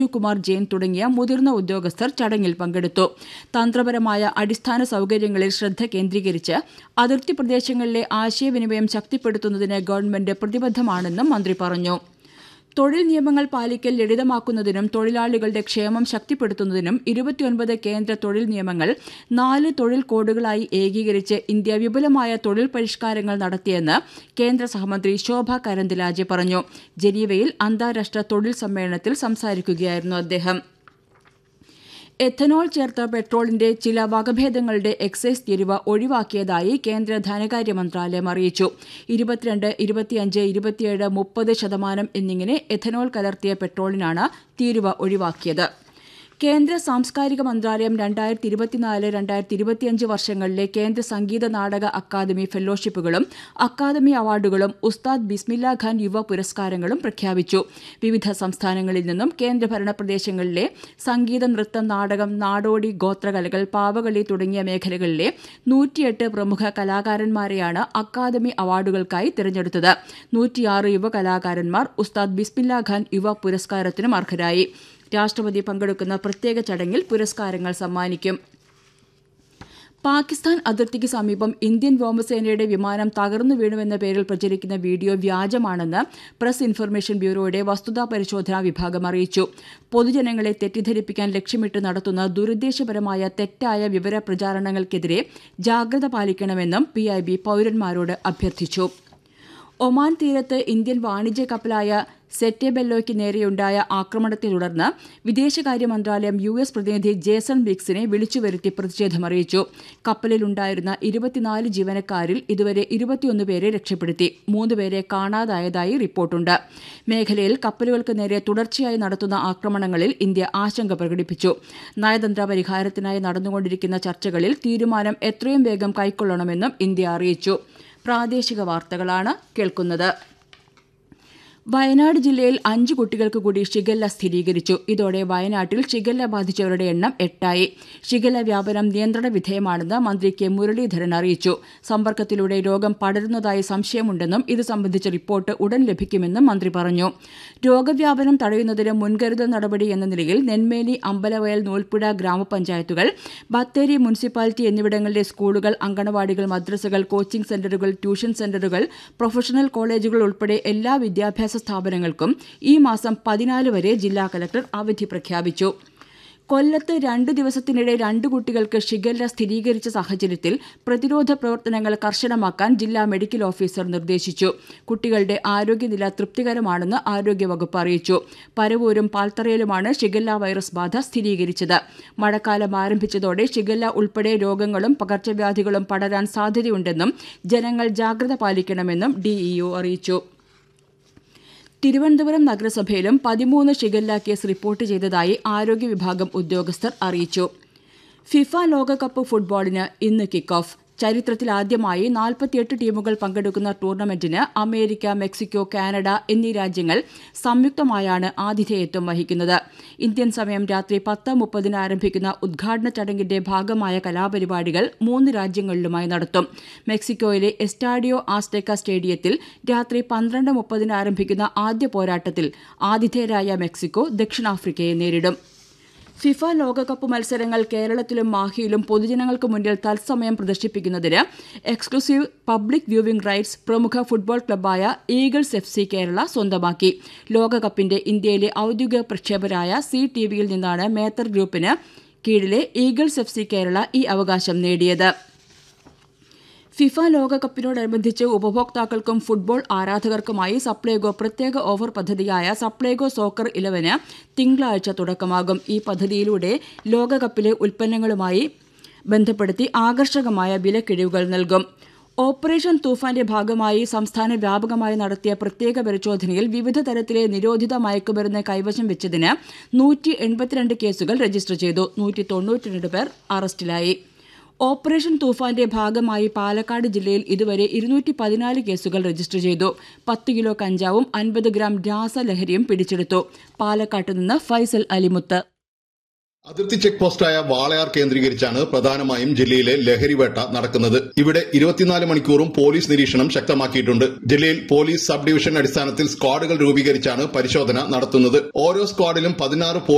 കുമാർ ജെയിൻ തുടങ്ങിയ മുതിർന്ന ഉദ്യോഗസ്ഥർ ചടങ്ങിൽ പങ്കെടുത്തു തന്ത്രപരമായ അടിസ്ഥാന സൌകര്യങ്ങളിൽ ശ്രദ്ധ കേന്ദ്രീകരിച്ച് അതിർത്തി പ്രദേശങ്ങളിലെ ആശയവിനിമയം ശക്തിപ്പെടുത്തുന്നതിന് ഗവൺമെന്റ് പ്രതിബദ്ധമാണെന്നും മന്ത്രി പറഞ്ഞു തൊഴിൽ നിയമങ്ങൾ പാലിക്കൽ ലളിതമാക്കുന്നതിനും തൊഴിലാളികളുടെ ക്ഷേമം ശക്തിപ്പെടുത്തുന്നതിനും ഇരുപത്തിയൊൻപത് കേന്ദ്ര തൊഴിൽ നിയമങ്ങൾ നാല് തൊഴിൽ കോഡുകളായി ഏകീകരിച്ച് ഇന്ത്യ വിപുലമായ തൊഴിൽ പരിഷ്കാരങ്ങൾ നടത്തിയെന്ന് കേന്ദ്ര സഹമന്ത്രി ശോഭ കരന്തിലാജെ പറഞ്ഞു ജനീവയിൽ അന്താരാഷ്ട്ര തൊഴിൽ സമ്മേളനത്തിൽ സംസാരിക്കുകയായിരുന്നു അദ്ദേഹം എഥനോൾ ചേർത്ത പെട്രോളിന്റെ ചില വകഭേദങ്ങളുടെ എക്സൈസ് തീരുവ ഒഴിവാക്കിയതായി കേന്ദ്ര ധനകാര്യ മന്ത്രാലയം അറിയിച്ചു ഇരുപത്തിരണ്ട് ഇരുപത്തിയഞ്ച് ഇരുപത്തിയേഴ് മുപ്പത് ശതമാനം എന്നിങ്ങനെ എഥനോൾ കലർത്തിയ പെട്രോളിനാണ് തീരുവ ഒഴിവാക്കിയത് കേന്ദ്ര സാംസ്കാരിക മന്ത്രാലയം രണ്ടായിരത്തി ഇരുപത്തിനാല് രണ്ടായിരത്തി ഇരുപത്തിയഞ്ച് വർഷങ്ങളിലെ കേന്ദ്ര സംഗീത നാടക അക്കാദമി ഫെലോഷിപ്പുകളും അക്കാദമി അവാർഡുകളും ഉസ്താദ് ബിസ്മില്ല ഖാൻ യുവ പുരസ്കാരങ്ങളും പ്രഖ്യാപിച്ചു വിവിധ സംസ്ഥാനങ്ങളിൽ നിന്നും കേന്ദ്രഭരണ പ്രദേശങ്ങളിലെ സംഗീതം നൃത്തം നാടകം നാടോടി ഗോത്രകലകൾ പാവകളി തുടങ്ങിയ മേഖലകളിലെ നൂറ്റിയെട്ട് പ്രമുഖ കലാകാരന്മാരെയാണ് അക്കാദമി അവാർഡുകൾക്കായി തിരഞ്ഞെടുത്തത് നൂറ്റിയാറ് യുവ കലാകാരന്മാർ ഉസ്താദ് ബിസ്മില്ല ഖാൻ യുവ പുരസ്കാരത്തിനും അർഹരായി രാഷ്ട്രപതി പങ്കെടുക്കുന്ന പ്രത്യേക ചടങ്ങിൽ പുരസ്കാരങ്ങൾ സമ്മാനിക്കും പാകിസ്ഥാൻ അതിർത്തിക്ക് സമീപം ഇന്ത്യൻ വ്യോമസേനയുടെ വിമാനം തകർന്നു വീണുവെന്ന പേരിൽ പ്രചരിക്കുന്ന വീഡിയോ വ്യാജമാണെന്ന് പ്രസ് ഇൻഫർമേഷൻ ബ്യൂറോയുടെ വസ്തുതാ പരിശോധനാ വിഭാഗം അറിയിച്ചു പൊതുജനങ്ങളെ തെറ്റിദ്ധരിപ്പിക്കാൻ ലക്ഷ്യമിട്ട് നടത്തുന്ന ദുരുദ്ദേശപരമായ തെറ്റായ വിവര പ്രചാരണങ്ങൾക്കെതിരെ ജാഗ്രത പാലിക്കണമെന്നും പി പൌരന്മാരോട് അഭ്യർത്ഥിച്ചു ഒമാൻ തീരത്ത് ഇന്ത്യൻ വാണിജ്യ കപ്പലായ സെറ്റേബെല്ലോയ്ക്ക് നേരെയുണ്ടായ ആക്രമണത്തെ തുടർന്ന് വിദേശകാര്യ മന്ത്രാലയം യു എസ് പ്രതിനിധി ജേസൺ വിക്സിനെ വിളിച്ചുവരുത്തി പ്രതിഷേധമറിയിച്ചു കപ്പലിലുണ്ടായിരുന്ന ഇരുപത്തിനാല് ജീവനക്കാരിൽ ഇതുവരെ ഇരുപത്തിയൊന്ന് പേരെ രക്ഷപ്പെടുത്തി മൂന്നുപേരെ കാണാതായതായി റിപ്പോർട്ടുണ്ട് മേഖലയിൽ കപ്പലുകൾക്ക് നേരെ തുടർച്ചയായി നടത്തുന്ന ആക്രമണങ്ങളിൽ ഇന്ത്യ ആശങ്ക പ്രകടിപ്പിച്ചു നയതന്ത്ര പരിഹാരത്തിനായി നടന്നുകൊണ്ടിരിക്കുന്ന ചർച്ചകളിൽ തീരുമാനം എത്രയും വേഗം കൈക്കൊള്ളണമെന്നും ഇന്ത്യ അറിയിച്ചു പ്രാദേശിക വാർത്തകളാണ് കേൾക്കുന്നത് വയനാട് ജില്ലയിൽ അഞ്ച് കുട്ടികൾക്ക് കൂടി ഷിഗല്ല സ്ഥിരീകരിച്ചു ഇതോടെ വയനാട്ടിൽ ഷിഗല്ല ബാധിച്ചവരുടെ എണ്ണം എട്ടായി ഷിഗല്ല വ്യാപനം നിയന്ത്രണ വിധേയമാണെന്ന് മന്ത്രി കെ മുരളീധരൻ അറിയിച്ചു സമ്പർക്കത്തിലൂടെ രോഗം പടരുന്നതായി സംശയമുണ്ടെന്നും ഇത് സംബന്ധിച്ച റിപ്പോർട്ട് ഉടൻ ലഭിക്കുമെന്നും മന്ത്രി പറഞ്ഞു രോഗവ്യാപനം തടയുന്നതിന് മുൻകരുതൽ നടപടി എന്ന നിലയിൽ നെന്മേലി അമ്പലവയൽ നൂൽപ്പുഴ ഗ്രാമപഞ്ചായത്തുകൾ ബത്തേരി മുനിസിപ്പാലിറ്റി എന്നിവിടങ്ങളിലെ സ്കൂളുകൾ അങ്കണവാടികൾ മദ്രസകൾ കോച്ചിംഗ് സെന്ററുകൾ ട്യൂഷൻ സെന്ററുകൾ പ്രൊഫഷണൽ കോളേജുകൾ ഉൾപ്പെടെ എല്ലാ വിദ്യാഭ്യാസ സ്ഥാപനങ്ങൾക്കും ഈ മാസം പതിനാല് വരെ ജില്ലാ കലക്ടർ അവധി പ്രഖ്യാപിച്ചു കൊല്ലത്ത് രണ്ട് ദിവസത്തിനിടെ രണ്ട് കുട്ടികൾക്ക് ഷിഗല്ല സ്ഥിരീകരിച്ച സാഹചര്യത്തിൽ പ്രതിരോധ പ്രവർത്തനങ്ങൾ കർശനമാക്കാൻ ജില്ലാ മെഡിക്കൽ ഓഫീസർ നിർദ്ദേശിച്ചു കുട്ടികളുടെ ആരോഗ്യനില തൃപ്തികരമാണെന്ന് ആരോഗ്യവകുപ്പ് അറിയിച്ചു പരവൂരും പാൽത്തറയിലുമാണ് ഷിഗല്ല വൈറസ് ബാധ സ്ഥിരീകരിച്ചത് മഴക്കാലം ആരംഭിച്ചതോടെ ഷിഗല്ല ഉൾപ്പെടെ രോഗങ്ങളും പകർച്ചവ്യാധികളും പടരാൻ സാധ്യതയുണ്ടെന്നും ജനങ്ങൾ ജാഗ്രത പാലിക്കണമെന്നും ഡിഇഒ അറിയിച്ചു തിരുവനന്തപുരം നഗരസഭയിലും പതിമൂന്ന് ഷിഗല്ല കേസ് റിപ്പോർട്ട് ചെയ്തതായി ആരോഗ്യ വിഭാഗം ഉദ്യോഗസ്ഥർ അറിയിച്ചു ഫിഫ ലോകകപ്പ് ഫുട്ബോളിന് ഇന്ന് കിക്ക് ഓഫ് ചരിത്രത്തിലാദ്യമായി നാൽപ്പത്തിയെട്ട് ടീമുകൾ പങ്കെടുക്കുന്ന ടൂർണമെന്റിന് അമേരിക്ക മെക്സിക്കോ കാനഡ എന്നീ രാജ്യങ്ങൾ സംയുക്തമായാണ് ആതിഥേയത്വം വഹിക്കുന്നത് ഇന്ത്യൻ സമയം രാത്രി പത്ത് മുപ്പതിന് ആരംഭിക്കുന്ന ഉദ്ഘാടന ചടങ്ങിന്റെ ഭാഗമായ കലാപരിപാടികൾ മൂന്ന് രാജ്യങ്ങളിലുമായി നടത്തും മെക്സിക്കോയിലെ എസ്റ്റാഡിയോ ആസ്റ്റെക്ക സ്റ്റേഡിയത്തിൽ രാത്രി പന്ത്രണ്ട് മുപ്പതിന് ആരംഭിക്കുന്ന ആദ്യ പോരാട്ടത്തിൽ ആതിഥേയരായ മെക്സിക്കോ ദക്ഷിണാഫ്രിക്കയെ നേരിടും ഫിഫ ലോകകപ്പ് മത്സരങ്ങൾ കേരളത്തിലും മാഹിയിലും പൊതുജനങ്ങൾക്ക് മുന്നിൽ തത്സമയം പ്രദർശിപ്പിക്കുന്നതിന് എക്സ്ക്ലൂസീവ് പബ്ലിക് വ്യൂവിംഗ് റൈറ്റ്സ് പ്രമുഖ ഫുട്ബോൾ ക്ലബ്ബായ ഈഗിൾസ് എഫ് സി കേരള സ്വന്തമാക്കി ലോകകപ്പിന്റെ ഇന്ത്യയിലെ ഔദ്യോഗിക പ്രക്ഷേപരായ സി ടി വിയിൽ നിന്നാണ് മേത്തർ ഗ്രൂപ്പിന് കീഴിലെ ഈഗിൾസ് എഫ് സി കേരള ഈ അവകാശം നേടിയത് ഫിഫ ലോകകപ്പിനോടനുബന്ധിച്ച് ഉപഭോക്താക്കൾക്കും ഫുട്ബോൾ ആരാധകർക്കുമായി സപ്ലൈകോ പ്രത്യേക ഓഫർ പദ്ധതിയായ സപ്ലൈകോ സോക്കർ ഇലവന് തിങ്കളാഴ്ച തുടക്കമാകും ഈ പദ്ധതിയിലൂടെ ലോകകപ്പിലെ ഉൽപ്പന്നങ്ങളുമായി ബന്ധപ്പെടുത്തി ആകർഷകമായ വിലക്കിഴിവുകൾ നൽകും ഓപ്പറേഷൻ തൂഫാന്റെ ഭാഗമായി സംസ്ഥാന വ്യാപകമായി നടത്തിയ പ്രത്യേക പരിശോധനയിൽ വിവിധ തരത്തിലെ നിരോധിത മയക്കുമരുന്ന് കൈവശം വെച്ചതിന് നൂറ്റി എൺപത്തിരണ്ട് കേസുകൾ രജിസ്റ്റർ ചെയ്തു നൂറ്റി തൊണ്ണൂറ്റിരണ്ട് പേർ അറസ്റ്റിലായി ഓപ്പറേഷൻ തൂഫാന്റെ ഭാഗമായി പാലക്കാട് ജില്ലയിൽ ഇതുവരെ ഇരുന്നൂറ്റി പതിനാല് കേസുകൾ രജിസ്റ്റർ ചെയ്തു പത്ത് കിലോ കഞ്ചാവും അൻപത് ഗ്രാം രാസലഹരിയും പിടിച്ചെടുത്തു പാലക്കാട്ട് നിന്ന് ഫൈസൽ അലിമുത്ത് അതിർത്തി ചെക്ക് പോസ്റ്റായ വാളയാർ കേന്ദ്രീകരിച്ചാണ് പ്രധാനമായും ജില്ലയിലെ ലഹരിവേട്ട നടക്കുന്നത് ഇവിടെ ഇരുപത്തിനാല് മണിക്കൂറും പോലീസ് നിരീക്ഷണം ശക്തമാക്കിയിട്ടുണ്ട് ജില്ലയിൽ പോലീസ് സബ് ഡിവിഷൻ അടിസ്ഥാനത്തിൽ സ്ക്വാഡുകൾ രൂപീകരിച്ചാണ് പരിശോധന നടത്തുന്നത് ഓരോ സ്ക്വാഡിലും പതിനാറ്